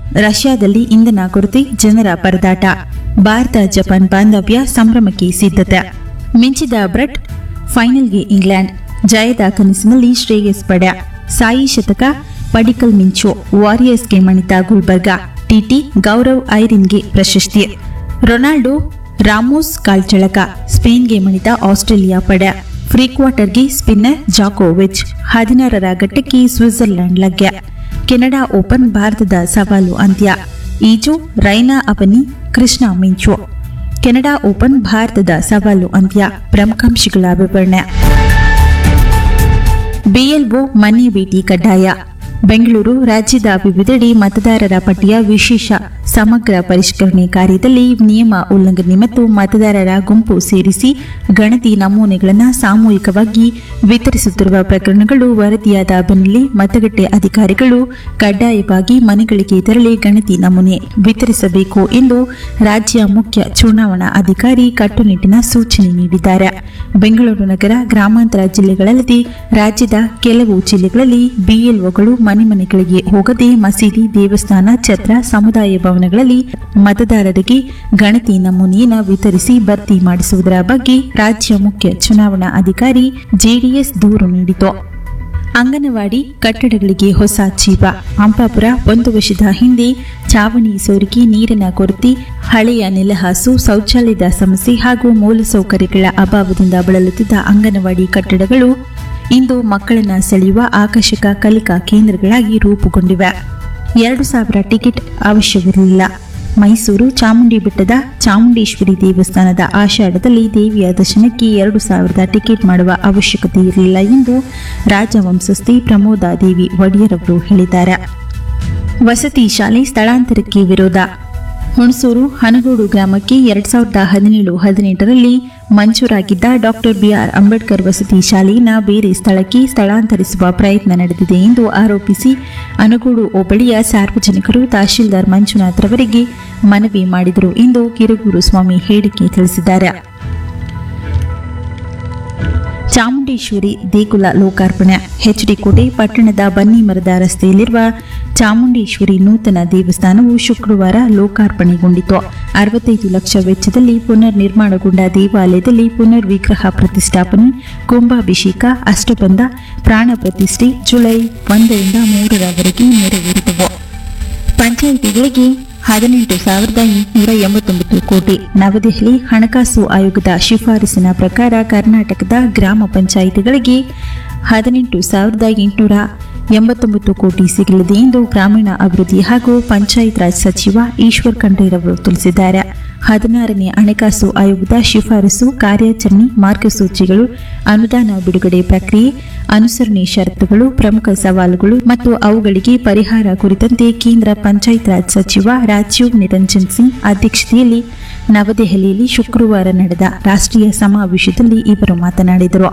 ರಷ್ಯಾದಲ್ಲಿ ಇಂಧನ ಕೊರತೆ ಜನರ ಪರದಾಟ ಭಾರತ ಜಪಾನ್ ಬಾಂಧವ್ಯ ಸಂಭ್ರಮಕ್ಕೆ ಸಿದ್ಧತೆ ಮಿಂಚಿದ ಬ್ರೆಟ್ ಫೈನಲ್ಗೆ ಇಂಗ್ಲೆಂಡ್ ಜಯದ ಕನಸಿನಲ್ಲಿ ಶ್ರೇಯಸ್ ಪಡ ಸಾಯಿ ಶತಕ ಪಡಿಕಲ್ ಮಿಂಚು ವಾರಿಯರ್ಸ್ಗೆ ಮಣಿತ ಗುಲ್ಬರ್ಗ ಟಿಟಿ ಗೌರವ್ ಐರಿನ್ಗೆ ಪ್ರಶಸ್ತಿ ರೊನಾಲ್ಡೋ ರಾಮೋಸ್ ಕಾಲ್ಚಳಕ ಸ್ಪೇನ್ಗೆ ಮಣಿತ ಆಸ್ಟ್ರೇಲಿಯಾ ಪಡ ಫ್ರೀ ಕ್ವಾರ್ಟರ್ಗೆ ಸ್ಪಿನ್ನರ್ ಜಾಕೋವಿಚ್ ಹದಿನಾರರ ಘಟ್ಟಕ್ಕೆ ಸ್ವಿಟ್ಜರ್ಲೆಂಡ್ ಲಗ್ಯ ಕೆನಡಾ ಓಪನ್ ಭಾರತದ ಸವಾಲು ಅಂತ್ಯ ಈಜು ರೈನಾ ಅವನಿ ಕೃಷ್ಣ ಮಿಂಚು ಕೆನಡಾ ಓಪನ್ ಭಾರತದ ಸವಾಲು ಅಂತ್ಯ ಪ್ರಮುಖಾಂಶಗಳ ವಿವರಣೆ ಬಿಎಲ್ಒ ಮನೆ ಭೇಟಿ ಕಡ್ಡಾಯ ಬೆಂಗಳೂರು ರಾಜ್ಯದ ವಿವಿಧೆಡೆ ಮತದಾರರ ಪಟ್ಟಿಯ ವಿಶೇಷ ಸಮಗ್ರ ಪರಿಷ್ಕರಣೆ ಕಾರ್ಯದಲ್ಲಿ ನಿಯಮ ಉಲ್ಲಂಘನೆ ಮತ್ತು ಮತದಾರರ ಗುಂಪು ಸೇರಿಸಿ ಗಣತಿ ನಮೂನೆಗಳನ್ನು ಸಾಮೂಹಿಕವಾಗಿ ವಿತರಿಸುತ್ತಿರುವ ಪ್ರಕರಣಗಳು ವರದಿಯಾದ ಬೆನ್ನಲ್ಲೇ ಮತಗಟ್ಟೆ ಅಧಿಕಾರಿಗಳು ಕಡ್ಡಾಯವಾಗಿ ಮನೆಗಳಿಗೆ ತೆರಳಿ ಗಣತಿ ನಮೂನೆ ವಿತರಿಸಬೇಕು ಎಂದು ರಾಜ್ಯ ಮುಖ್ಯ ಚುನಾವಣಾ ಅಧಿಕಾರಿ ಕಟ್ಟುನಿಟ್ಟಿನ ಸೂಚನೆ ನೀಡಿದ್ದಾರೆ ಬೆಂಗಳೂರು ನಗರ ಗ್ರಾಮಾಂತರ ಜಿಲ್ಲೆಗಳಲ್ಲದೆ ರಾಜ್ಯದ ಕೆಲವು ಜಿಲ್ಲೆಗಳಲ್ಲಿ ಬಿಎಲ್ಒಗಳು ಮನೆ ಮನೆಗಳಿಗೆ ಹೋಗದೆ ಮಸೀದಿ ದೇವಸ್ಥಾನ ಛತ್ರ ಸಮುದಾಯ ಭವನಗಳಲ್ಲಿ ಮತದಾರರಿಗೆ ಗಣತಿ ನಮೂನೆಯನ್ನು ವಿತರಿಸಿ ಭರ್ತಿ ಮಾಡಿಸುವುದರ ಬಗ್ಗೆ ರಾಜ್ಯ ಮುಖ್ಯ ಚುನಾವಣಾ ಅಧಿಕಾರಿ ಜೆಡಿಎಸ್ ದೂರು ನೀಡಿತು ಅಂಗನವಾಡಿ ಕಟ್ಟಡಗಳಿಗೆ ಹೊಸ ಜೀವ ಹಂಪಾಪುರ ಒಂದು ವರ್ಷದ ಹಿಂದೆ ಚಾವಣಿ ಸೋರಿಕೆ ನೀರಿನ ಕೊರತೆ ಹಳೆಯ ನೆಲಹಾಸು ಶೌಚಾಲಯದ ಸಮಸ್ಯೆ ಹಾಗೂ ಮೂಲಸೌಕರ್ಯಗಳ ಅಭಾವದಿಂದ ಬಳಲುತ್ತಿದ್ದ ಅಂಗನವಾಡಿ ಕಟ್ಟಡಗಳು ಇಂದು ಮಕ್ಕಳನ್ನ ಸೆಳೆಯುವ ಆಕರ್ಷಕ ಕಲಿಕಾ ಕೇಂದ್ರಗಳಾಗಿ ರೂಪುಗೊಂಡಿವೆ ಎರಡು ಸಾವಿರ ಟಿಕೆಟ್ ಅವಶ್ಯವಿರಲಿಲ್ಲ ಮೈಸೂರು ಚಾಮುಂಡಿ ಬೆಟ್ಟದ ಚಾಮುಂಡೇಶ್ವರಿ ದೇವಸ್ಥಾನದ ಆಷಾಢದಲ್ಲಿ ದೇವಿಯ ದರ್ಶನಕ್ಕೆ ಎರಡು ಸಾವಿರದ ಟಿಕೆಟ್ ಮಾಡುವ ಅವಶ್ಯಕತೆ ಇರಲಿಲ್ಲ ಎಂದು ರಾಜವಂಶಸ್ಥೆ ಪ್ರಮೋದಾ ದೇವಿ ಒಡೆಯರ್ ಅವರು ಹೇಳಿದ್ದಾರೆ ವಸತಿ ಶಾಲೆ ಸ್ಥಳಾಂತರಕ್ಕೆ ವಿರೋಧ ಹುಣಸೂರು ಹನಗೋಡು ಗ್ರಾಮಕ್ಕೆ ಎರಡ್ ಸಾವಿರದ ಹದಿನೇಳು ಹದಿನೆಂಟರಲ್ಲಿ ಮಂಜೂರಾಗಿದ್ದ ಡಾಕ್ಟರ್ ಬಿಆರ್ ಅಂಬೇಡ್ಕರ್ ವಸತಿ ಶಾಲೆಯನ್ನು ಬೇರೆ ಸ್ಥಳಕ್ಕೆ ಸ್ಥಳಾಂತರಿಸುವ ಪ್ರಯತ್ನ ನಡೆದಿದೆ ಎಂದು ಆರೋಪಿಸಿ ಅನಗೋಡು ಹೋಬಳಿಯ ಸಾರ್ವಜನಿಕರು ತಹಶೀಲ್ದಾರ್ ಮಂಜುನಾಥ್ ರವರಿಗೆ ಮನವಿ ಮಾಡಿದರು ಎಂದು ಕಿರುಗೂರು ಸ್ವಾಮಿ ಹೇಳಿಕೆ ತಿಳಿಸಿದ್ದಾರೆ ಚಾಮುಂಡೇಶ್ವರಿ ದೇಗುಲ ಲೋಕಾರ್ಪಣೆ ಎಚ್ಡಿ ಕೋಟೆ ಪಟ್ಟಣದ ಬನ್ನಿಮರದ ರಸ್ತೆಯಲ್ಲಿರುವ ಚಾಮುಂಡೇಶ್ವರಿ ನೂತನ ದೇವಸ್ಥಾನವು ಶುಕ್ರವಾರ ಲೋಕಾರ್ಪಣೆಗೊಂಡಿತು ಅರವತ್ತೈದು ಲಕ್ಷ ವೆಚ್ಚದಲ್ಲಿ ಪುನರ್ ನಿರ್ಮಾಣಗೊಂಡ ದೇವಾಲಯದಲ್ಲಿ ಪುನರ್ ವಿಗ್ರಹ ಪ್ರತಿಷ್ಠಾಪನೆ ಕುಂಭಾಭಿಷೇಕ ಅಷ್ಟಬಂಧ ಪ್ರಾಣ ಪ್ರತಿಷ್ಠೆ ಜುಲೈ ಒಂದರಿಂದ ಮೂರರವರೆಗೆ ನೆರವೇರಿದವು ಪಂಚಾಯಿತಿಗಳಿಗೆ ಹದಿನೆಂಟು ಸಾವಿರದ ಎಂಟುನೂರ ಎಂಬತ್ತೊಂಬತ್ತು ಕೋಟಿ ನವದೆಹಲಿ ಹಣಕಾಸು ಆಯೋಗದ ಶಿಫಾರಸಿನ ಪ್ರಕಾರ ಕರ್ನಾಟಕದ ಗ್ರಾಮ ಪಂಚಾಯಿತಿಗಳಿಗೆ ಹದಿನೆಂಟು ಸಾವಿರದ ಎಂಟುನೂರ ಎಂಬತ್ತೊಂಬತ್ತು ಕೋಟಿ ಸಿಗಲಿದೆ ಎಂದು ಗ್ರಾಮೀಣ ಅಭಿವೃದ್ಧಿ ಹಾಗೂ ಪಂಚಾಯತ್ ರಾಜ್ ಸಚಿವ ಈಶ್ವರ್ ಖಂಡ್ರೆರವರು ತಿಳಿಸಿದ್ದಾರೆ ಹದಿನಾರನೇ ಹಣಕಾಸು ಆಯೋಗದ ಶಿಫಾರಸು ಕಾರ್ಯಾಚರಣೆ ಮಾರ್ಗಸೂಚಿಗಳು ಅನುದಾನ ಬಿಡುಗಡೆ ಪ್ರಕ್ರಿಯೆ ಅನುಸರಣೆ ಷರತ್ತುಗಳು ಪ್ರಮುಖ ಸವಾಲುಗಳು ಮತ್ತು ಅವುಗಳಿಗೆ ಪರಿಹಾರ ಕುರಿತಂತೆ ಕೇಂದ್ರ ಪಂಚಾಯತ್ ರಾಜ್ ಸಚಿವ ರಾಜೀವ್ ನಿರಂಜನ್ ಸಿಂಗ್ ಅಧ್ಯಕ್ಷತೆಯಲ್ಲಿ ನವದೆಹಲಿಯಲ್ಲಿ ಶುಕ್ರವಾರ ನಡೆದ ರಾಷ್ಟ್ರೀಯ ಸಮಾವೇಶದಲ್ಲಿ ಇವರು ಮಾತನಾಡಿದರು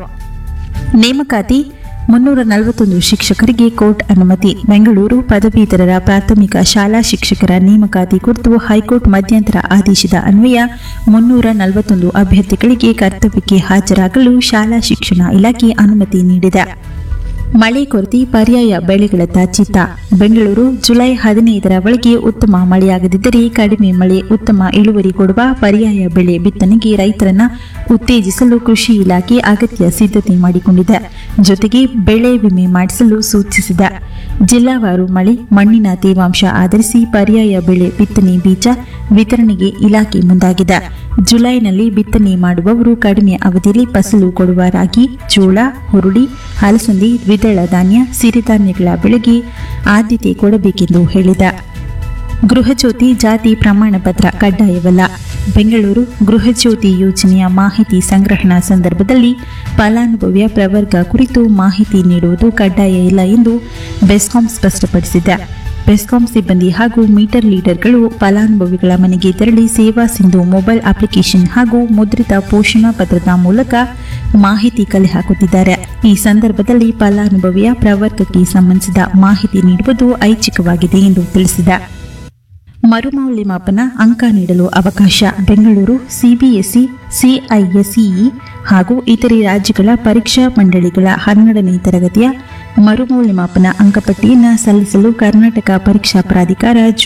ನೇಮಕಾತಿ ಮುನ್ನೂರ ನಲವತ್ತೊಂದು ಶಿಕ್ಷಕರಿಗೆ ಕೋರ್ಟ್ ಅನುಮತಿ ಬೆಂಗಳೂರು ಪದವೀಧರರ ಪ್ರಾಥಮಿಕ ಶಾಲಾ ಶಿಕ್ಷಕರ ನೇಮಕಾತಿ ಕುರಿತು ಹೈಕೋರ್ಟ್ ಮಧ್ಯಂತರ ಆದೇಶದ ಅನ್ವಯ ಮುನ್ನೂರ ನಲವತ್ತೊಂದು ಅಭ್ಯರ್ಥಿಗಳಿಗೆ ಕರ್ತವ್ಯಕ್ಕೆ ಹಾಜರಾಗಲು ಶಾಲಾ ಶಿಕ್ಷಣ ಇಲಾಖೆ ಅನುಮತಿ ನೀಡಿದೆ ಮಳೆ ಕೊರತೆ ಪರ್ಯಾಯ ಬೆಳೆಗಳತ್ತ ಚಿತ್ತ ಬೆಂಗಳೂರು ಜುಲೈ ಹದಿನೈದರ ಒಳಗೆ ಉತ್ತಮ ಮಳೆಯಾಗದಿದ್ದರೆ ಕಡಿಮೆ ಮಳೆ ಉತ್ತಮ ಇಳುವರಿ ಕೊಡುವ ಪರ್ಯಾಯ ಬೆಳೆ ಬಿತ್ತನೆಗೆ ರೈತರನ್ನ ಉತ್ತೇಜಿಸಲು ಕೃಷಿ ಇಲಾಖೆ ಅಗತ್ಯ ಸಿದ್ಧತೆ ಮಾಡಿಕೊಂಡಿದೆ ಜೊತೆಗೆ ಬೆಳೆ ವಿಮೆ ಮಾಡಿಸಲು ಸೂಚಿಸಿದೆ ಜಿಲ್ಲಾವಾರು ಮಳೆ ಮಣ್ಣಿನ ತೇವಾಂಶ ಆಧರಿಸಿ ಪರ್ಯಾಯ ಬೆಳೆ ಬಿತ್ತನೆ ಬೀಜ ವಿತರಣೆಗೆ ಇಲಾಖೆ ಮುಂದಾಗಿದೆ ಜುಲೈನಲ್ಲಿ ಬಿತ್ತನೆ ಮಾಡುವವರು ಕಡಿಮೆ ಅವಧಿಯಲ್ಲಿ ಫಸಲು ಕೊಡುವ ರಾಗಿ ಜೋಳ ಹುರುಳಿ ಹಲಸಂದಿ ದ್ವಿದಳ ಧಾನ್ಯ ಸಿರಿಧಾನ್ಯಗಳ ಬೆಳೆಗೆ ಆದ್ಯತೆ ಕೊಡಬೇಕೆಂದು ಹೇಳಿದೆ ಗೃಹಜ್ಯೋತಿ ಜಾತಿ ಪ್ರಮಾಣ ಪತ್ರ ಕಡ್ಡಾಯವಲ್ಲ ಬೆಂಗಳೂರು ಗೃಹಜ್ಯೋತಿ ಯೋಜನೆಯ ಮಾಹಿತಿ ಸಂಗ್ರಹಣಾ ಸಂದರ್ಭದಲ್ಲಿ ಫಲಾನುಭವಿಯ ಪ್ರವರ್ಗ ಕುರಿತು ಮಾಹಿತಿ ನೀಡುವುದು ಕಡ್ಡಾಯ ಇಲ್ಲ ಎಂದು ಬೆಸ್ಕಾಂ ಸ್ಪಷ್ಟಪಡಿಸಿದೆ ಬೆಸ್ಕಾಂ ಸಿಬ್ಬಂದಿ ಹಾಗೂ ಮೀಟರ್ ಲೀಡರ್ಗಳು ಫಲಾನುಭವಿಗಳ ಮನೆಗೆ ತೆರಳಿ ಸೇವಾ ಸಿಂಧು ಮೊಬೈಲ್ ಅಪ್ಲಿಕೇಶನ್ ಹಾಗೂ ಮುದ್ರಿತ ಪೋಷಣಾ ಪತ್ರದ ಮೂಲಕ ಮಾಹಿತಿ ಕಲೆ ಹಾಕುತ್ತಿದ್ದಾರೆ ಈ ಸಂದರ್ಭದಲ್ಲಿ ಫಲಾನುಭವಿಯ ಪ್ರವರ್ಗಕ್ಕೆ ಸಂಬಂಧಿಸಿದ ಮಾಹಿತಿ ನೀಡುವುದು ಐಚ್ಛಿಕವಾಗಿದೆ ಎಂದು ತಿಳಿಸಿದೆ ಮರುಮೌಲ್ಯಮಾಪನ ಅಂಕ ನೀಡಲು ಅವಕಾಶ ಬೆಂಗಳೂರು ಸಿಬಿಎಸ್ಇ ಸಿಐಎಸ್ಇಇ ಹಾಗೂ ಇತರೆ ರಾಜ್ಯಗಳ ಪರೀಕ್ಷಾ ಮಂಡಳಿಗಳ ಹನ್ನೆರಡನೇ ತರಗತಿಯ ಮರುಮೌಲ್ಯಮಾಪನ ಅಂಕಪಟ್ಟಿಯನ್ನು ಸಲ್ಲಿಸಲು ಕರ್ನಾಟಕ ಪರೀಕ್ಷಾ ಪ್ರಾಧಿಕಾರ